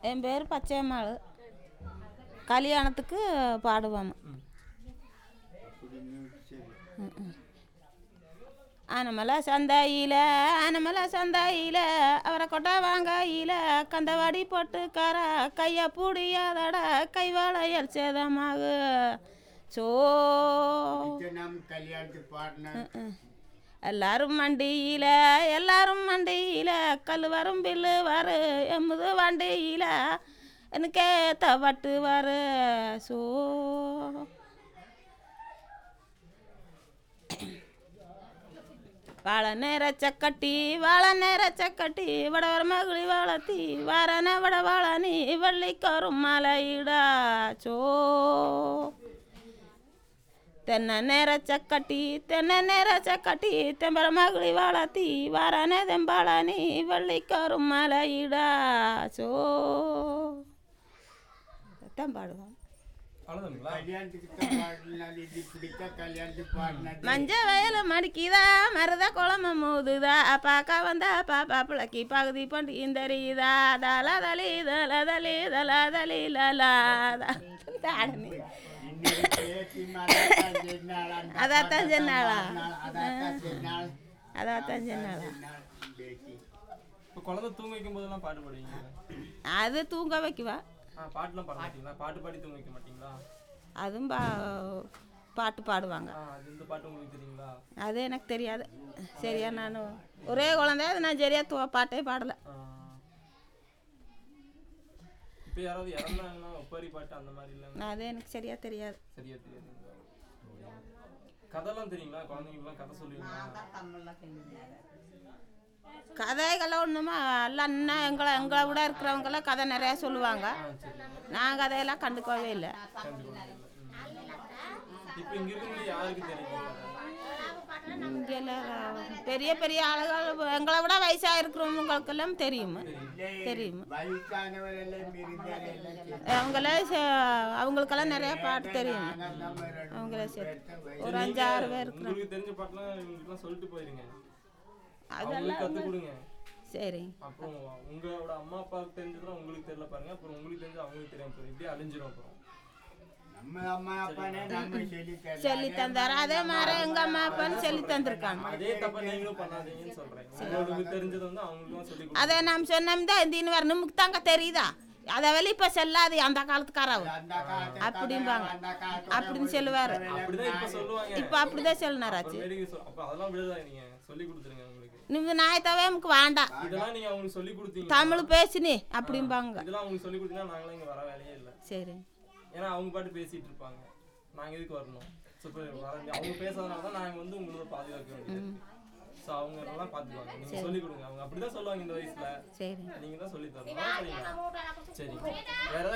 என் பேர் பச்சையம்மாள் கல்யாணத்துக்கு பாடுவோம் ஆனமலை சந்தையில் ஆனமலை சந்தையில் அவரை கொட்டை வாங்கையில் கந்தவாடி போட்டுக்கார கையை பூடியாதட கை வளையல் சேதமாக சோ நம் கல்யாணத்துக்கு பாடின எல்லாரும் மண்டியில் எல்லாரும் மண்டியில் கல் வரும் பில்லு வரு எம்முது வண்டியில் எனக்கு தவட்டு வரு சோ வாழை நேர சக்கட்டி வாழை நேர சக்கட்டி வடவர மகளி வாழத்தி வாரன வட வாழனி வள்ளிக்கரும் மலையிடா சோ தென்னை நேர சக்கட்டி தென்னை நேர சக்கட்டி தெம்பர மகளி வாழத்தி வாரன தெம்பாளனி வள்ளிக்கரும் மலையிடா சோ தான் பாடுவோம் அவ்வளோதானுங்களா கல்யாணத்துக்கு தான் பாடினது இது பிடிக்க கல்யாணத்துக்கு பாடினது மஞ்ச வயல மடிக்குதா மருத குழம்பு மூதுதா பாக்கா வந்தா பாப்பா பிளக்கி பகுதி பண்டியும் தெரியுதா தல தலி தல தலி தல தலி லலா தாடனி இன்னொரு பேத்தி மறத்தான் சொன்னாள், அந்த அதாத்தான் சொன்னாளா? அதாத்தான் சொன்னாள். அதான் சொன்னாளா சொன்னாள் பேத்தி. இப்போ குழந்தை தூங்க வைக்கும் போதெல்லாம் பாட்டு பாடுவீங்க அது தூங்க வைக்குவா ஆ பாட்டுலாம் பாட மாட்டீங்களா பாட்டு பாடி தூங்க வைக்க மாட்டீங்களா அதுவும் பா பாட்டு பாடுவாங்க ஆ அது இந்த பாட்டு உங்களுக்கு தெரியுங்களா அது எனக்கு தெரியாது சரியா நான் ஒரே குழந்தை அது நான் சரியா தூ பாட்டே பாடலை ஆ. இப்போ யாராவது இறந்தாங்கன்னா ஒப்பாரி பாட்டு அந்த மாதிரி இல்லை அது எனக்கு சரியா தெரியாது சரியா தெரியாதுங்களா கதைலாம் தெரியுங்களா குழந்தைங்களுக்குலாம் கதை சொல்லுவீங்களா கதைகளை ஒன்றுமா எல்லாம் இன்னும் எங்களை எங்களை விட இருக்கிறவங்களாம் கதை நிறையா சொல்லுவாங்க ஆ சரி நான் கதையெல்லாம் கண்டுக்கவே இல்லை கண்டிப்பாக இப்போ இங்கே இருக்கிறவங்க யாருக்கு தெரியுங்க கதை இங்கெல்லாம் பெரிய பெரிய ஆளுகள் எங்களை விட வயசாக இருக்கிறவங்களுக்கெல்லாம் தெரியும் தெரியும் வயசானவரெல்லாம் இருந்தார் எல்லாம் சரி. அவங்கள அவங்களுக்கெல்லாம் நிறைய பாட்டு தெரியும் நம்ம ரெண்டு அவங்கள சரி பேர்த்த ஒரு அஞ்சாறு பேர் இருக்கிறோம் உங்களுக்கு தெரிஞ்ச பாட்டுலாம் இவங்களுக்குலாம் சொல்லிட்டு போயிருங்க அதெல்லாம் அவங்களுக்கு கற்றுக் கொடுங்க சரி அப்புறம் உங்களோட அம்மா அப்பாவுக்கு தெரிஞ்சதுலாம் உங்களுக்கு தெரியல பாருங்க அப்புறம் உங்களுக்கு தெரிஞ்சு அவங்களுக்கு தெரியாம போயிடும் இப்படியே அழிஞ்சிரும் அப்புறம் நம்ம அம்மா அப்பானே நம்ம சொல்லி தரலாம். சொல்லி தந்தார் அதே மாதிரி எங்கள் அம்மா அப்பான்னு சொல்லி தந்திருக்காங்க அதே தப்ப நீங்களும் பண்ணாதீங்கன்னு சொல்றேன் உங்களுக்கு தெரிஞ்சது வந்து அவங்களுக்கும் சொல்லி கொடுங்க அதை நாம் சொன்னோம் தான் இந்த வர நமக்கு தாங்க தெரியுதா அதை வெளி இப்போ செல்லாது அந்த காலத்துக்காரவ அந்த காலத்து அப்படிம்பாங்க அந்த காலத்து அப்படின்னு சொல்லுவார் அப்படிதான் இப்ப சொல்லுவாங்க இப்போ அப்படிதான் சொல்லினாராச்சு அப்புறமேட்டுக்கு சொ- அப்ப அதெல்லாம் விடுதா நீங்க சொல்லி கொடுத்துருங்க அவங்களுக்கு நீங்கள் நாயத்தவே நமக்கு வேண்டாம் இதெல்லாம் நீங்க அவங்களுக்கு சொல்லி கொடுத்தீங்க தமிழ் பேசுனி அப்படிம்பாங்க இதெல்லாம் அவங்களுக்கு சொல்லி கொடுத்தீங்கன்னா நாங்களாம் இங்க வர வேலையே இல்லை சரி ஏன்னா அவங்க பாட்டு பேசிட்டு இருப்பாங்க நாங்க எதுக்கு வரணும் ஸோ இப்போ வர அவங்க பேசாதனால தான் நாங்க வந்து உங்களோட பாதுகாக்க வேண்டியது ஸோ அவங்க எல்லாம் பார்த்துக்குவாங்க நீங்க சொல்லி கொடுங்க அவங்க அப்படிதான் சொல்லுவாங்க இந்த வயசுல சரி நீங்க தான் சொல்லி தரணும் சரிங்களா சரி வேற ஏதாவது